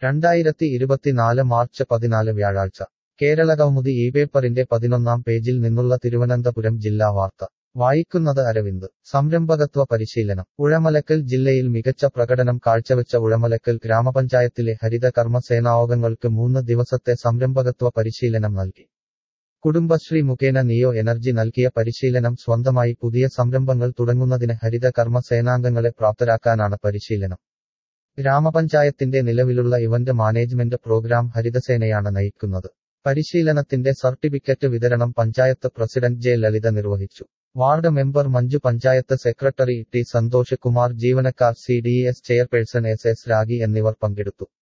രണ്ടായിരത്തി ഇരുപത്തിനാല് മാർച്ച് പതിനാല് വ്യാഴാഴ്ച കേരളകൗമുദി ഈ പേപ്പറിന്റെ പതിനൊന്നാം പേജിൽ നിന്നുള്ള തിരുവനന്തപുരം ജില്ലാ വാർത്ത വായിക്കുന്നത് അരവിന്ദ് സംരംഭകത്വ പരിശീലനം ഉഴമലക്കൽ ജില്ലയിൽ മികച്ച പ്രകടനം കാഴ്ചവെച്ച ഉഴമലക്കൽ ഗ്രാമപഞ്ചായത്തിലെ ഹരിത കർമ്മ സേനാംഗങ്ങൾക്ക് മൂന്ന് ദിവസത്തെ സംരംഭകത്വ പരിശീലനം നൽകി കുടുംബശ്രീ മുഖേന നിയോ എനർജി നൽകിയ പരിശീലനം സ്വന്തമായി പുതിയ സംരംഭങ്ങൾ തുടങ്ങുന്നതിന് ഹരിത കർമ്മ സേനാംഗങ്ങളെ പ്രാപ്തരാക്കാനാണ് പരിശീലനം ഗ്രാമപഞ്ചായത്തിന്റെ നിലവിലുള്ള ഇവന്റ് മാനേജ്മെന്റ് പ്രോഗ്രാം ഹരിതസേനയാണ് നയിക്കുന്നത് പരിശീലനത്തിന്റെ സർട്ടിഫിക്കറ്റ് വിതരണം പഞ്ചായത്ത് പ്രസിഡന്റ് ജെ ലളിത നിർവഹിച്ചു ward member Manju panchayat secretary T Santhosh Kumar ജീവനക്കാർ C D S chairperson S S Ragi എന്നിവർ പങ്കെടുത്തു